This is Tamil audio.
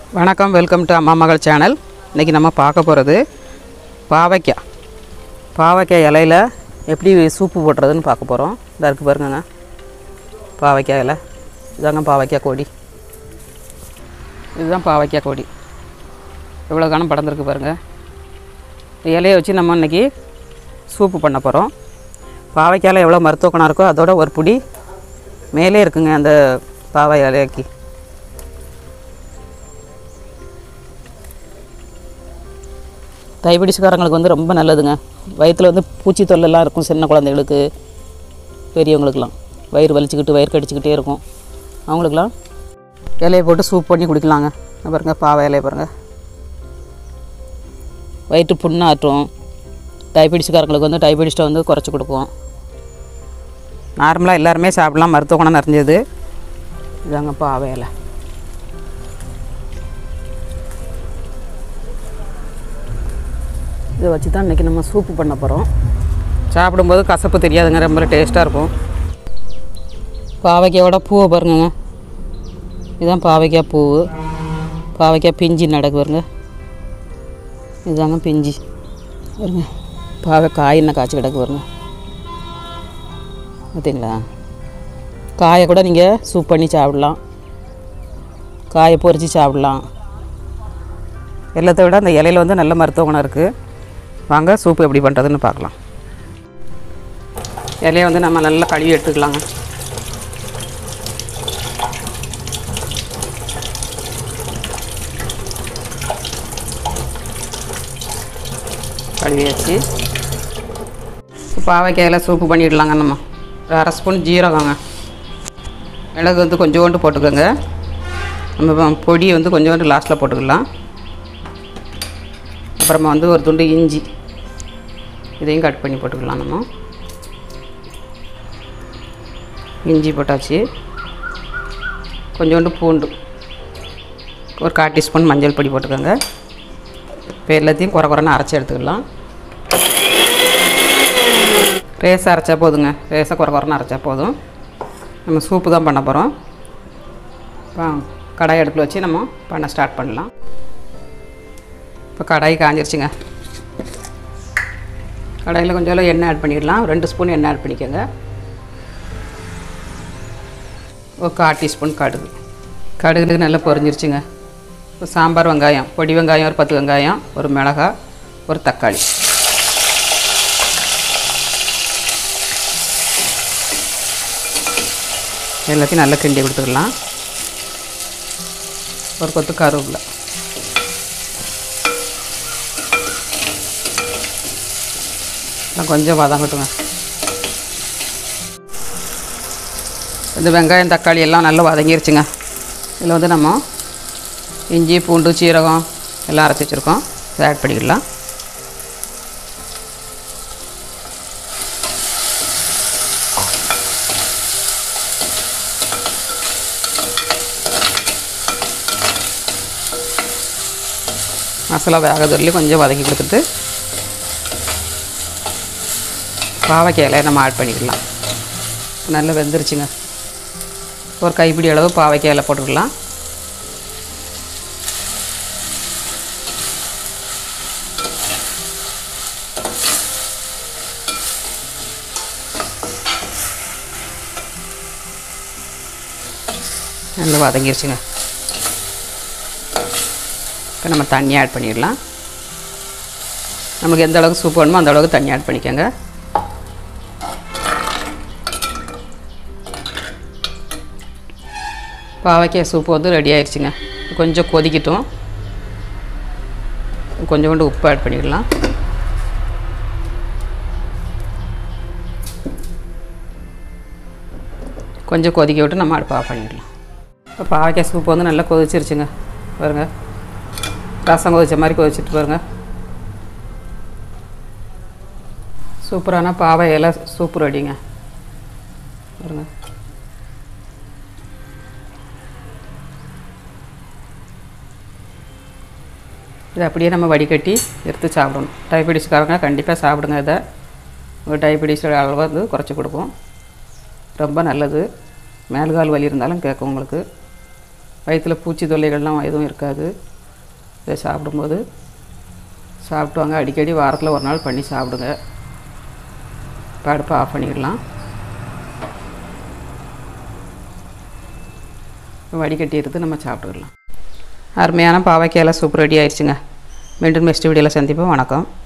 வணக்கம் வெல்கம் டு அம்மா மகள் சேனல் இன்றைக்கி நம்ம பார்க்க போகிறது பாவைக்காய் பாவைக்காய் இலையில எப்படி சூப்பு போடுறதுன்னு பார்க்க போகிறோம் இதாக இருக்குது பாருங்கங்க பாவைக்காய் இலை இதாங்க பாவைக்காய் கொடி இதுதான் பாவைக்காய் கொடி எவ்வளோ காலம் படர்ந்துருக்கு பாருங்கள் இந்த இலையை வச்சு நம்ம இன்றைக்கி சூப்பு பண்ண போகிறோம் பாவைக்காயில் எவ்வளோ மருத்துவ குணம் இருக்கோ அதோட ஒரு புடி மேலே இருக்குங்க அந்த பாவை இலைக்கு தைபிடிஸ்காரங்களுக்கு வந்து ரொம்ப நல்லதுங்க வயிற்றில் வந்து பூச்சி தொல்லைலாம் இருக்கும் சின்ன குழந்தைகளுக்கு பெரியவங்களுக்கெல்லாம் வயிறு வலிச்சுக்கிட்டு வயிறு கடிச்சிக்கிட்டே இருக்கும் அவங்களுக்கெல்லாம் இலையை போட்டு சூப் பண்ணி குடிக்கலாங்க இங்க பாருங்க பாவை இலையை பாருங்க வயிற்று புண்ணாற்றும் டைபிடிஸ்காரங்களுக்கு வந்து டைபிடிஸ்ட்டை வந்து குறைச்சி கொடுக்கும் நார்மலாக எல்லாருமே சாப்பிடலாம் மருத்துவ குணம் நிறைஞ்சது இதாங்க பாவை இலை இதை வச்சு தான் இன்றைக்கி நம்ம சூப்பு பண்ண போகிறோம் சாப்பிடும்போது கசப்பு தெரியாதுங்க ரொம்ப டேஸ்ட்டாக இருக்கும் பாவைக்காயோட பூவை பாருங்கங்க இதுதான் பாவைக்காய் பூவு பாவைக்காய் பிஞ்சு நடக்கு பாருங்க இதுதாங்க பிஞ்சு பாருங்க பாவை காய் என்ன காய்ச்சி கிடக்கு பாருங்க பார்த்தீங்களா காயை கூட நீங்கள் சூப் பண்ணி சாப்பிடலாம் காயை பொரித்து சாப்பிடலாம் எல்லாத்தை விட அந்த இலையில வந்து நல்ல மருத்துவ குணம் இருக்குது வாங்க சூப்பு எப்படி பண்ணுறதுன்னு பார்க்கலாம் இலையை வந்து நம்ம நல்லா கழுவி எடுத்துக்கலாங்க கழுவி வச்சு பாவைக்காயில் சூப்பு பண்ணிடலாங்க நம்ம ஒரு அரை ஸ்பூன் ஜீரகங்க மிளகு வந்து கொஞ்சோண்டு போட்டுக்கோங்க நம்ம பொடி வந்து கொஞ்சோண்டு லாஸ்ட்டில் போட்டுக்கலாம் அப்புறமா வந்து ஒரு துண்டு இஞ்சி இதையும் கட் பண்ணி போட்டுக்கலாம் நம்ம இஞ்சி போட்டாச்சு கொஞ்சோண்டு பூண்டு ஒரு கால் டீஸ்பூன் மஞ்சள் பொடி போட்டுக்கோங்க இப்போ எல்லாத்தையும் குறை குறைன்னு அரைச்சி எடுத்துக்கலாம் ரேஸாக அரைச்சா போதுங்க ரேஸாக குறை குறைன்னு அரைச்சா போதும் நம்ம சூப்பு தான் பண்ண போகிறோம் இப்போ கடாய் அடுப்பில் வச்சு நம்ம பண்ண ஸ்டார்ட் பண்ணலாம் இப்போ கடாய் காஞ்சிருச்சுங்க கடாயில் கொஞ்சம் எண்ணெய் ஆட் பண்ணிடலாம் ரெண்டு ஸ்பூன் எண்ணெய் ஆட் பண்ணிக்கோங்க ஒரு கால் டீஸ்பூன் கடுகு கடுகு நல்லா பொரிஞ்சிருச்சுங்க இப்போ சாம்பார் வெங்காயம் பொடி வெங்காயம் ஒரு பத்து வெங்காயம் ஒரு மிளகாய் ஒரு தக்காளி எல்லாத்தையும் நல்லா கிண்டி கொடுத்துக்கலாம் ஒரு கொத்து கருவேப்பிலை எல்லாம் கொஞ்சம் வதங்கட்டுங்க இந்த வெங்காயம் தக்காளி எல்லாம் நல்லா வதங்கிருச்சுங்க இதில் வந்து நம்ம இஞ்சி பூண்டு சீரகம் எல்லாம் அரைச்சி வச்சுருக்கோம் இதை ஆட் பண்ணிக்கலாம் மசாலா வேகதுலேயும் கொஞ்சம் வதக்கி கொடுத்துட்டு பாவைக்காயில் நம்ம ஆட் பண்ணிக்கலாம் நல்லா வெந்துருச்சுங்க ஒரு கைப்பிடி அளவு பாவைக்காயில் போட்டுக்கலாம் நல்லா வதங்கிருச்சுங்க இப்போ நம்ம தண்ணி ஆட் பண்ணிடலாம் நமக்கு எந்த அளவுக்கு சூப் வேணுமோ அந்த அளவுக்கு தண்ணி ஆட் பண்ணிக்கோங்க பாவைக்காய் சூப்பு வந்து ரெடி ஆயிடுச்சுங்க கொஞ்சம் கொதிக்கட்டும் கொஞ்சோண்டு உப்பு ஆட் பண்ணிடலாம் கொஞ்சம் கொதிக்க விட்டு நம்ம அடுப்பு ஆஃப் பண்ணிடலாம் இப்போ பாவைக்காய் சூப்பு வந்து நல்லா கொதிச்சிருச்சுங்க பாருங்க ரசம் கொதிச்ச மாதிரி கொதிச்சிட்டு பாருங்க சூப்பரான பாவை இலை சூப்பு ரெடிங்க பாருங்க இதை அப்படியே நம்ம வடிகட்டி எடுத்து சாப்பிடணும் டயபெட்டிஸ்காரங்க கண்டிப்பாக சாப்பிடுங்க இதை உங்கள் டயபெட்டிஸோட அளவு வந்து குறைச்சி கொடுக்கும் ரொம்ப நல்லது மேல்கால் வலி இருந்தாலும் கேட்கும் உங்களுக்கு வயிற்றில் பூச்சி தொல்லைகள்லாம் எதுவும் இருக்காது இதை சாப்பிடும்போது சாப்பிட்டு வாங்க அடிக்கடி வாரத்தில் ஒரு நாள் பண்ணி சாப்பிடுங்க இப்போ அடுப்பை ஆஃப் பண்ணிடலாம் வடிகட்டி எடுத்து நம்ம சாப்பிட்டுக்கலாம் அருமையான பாவைக்காயில் சூப் ரெடி ஆயிடுச்சுங்க மீண்டும் நெக்ஸ்ட் வீடியோவில் சந்திப்போம் வணக்கம்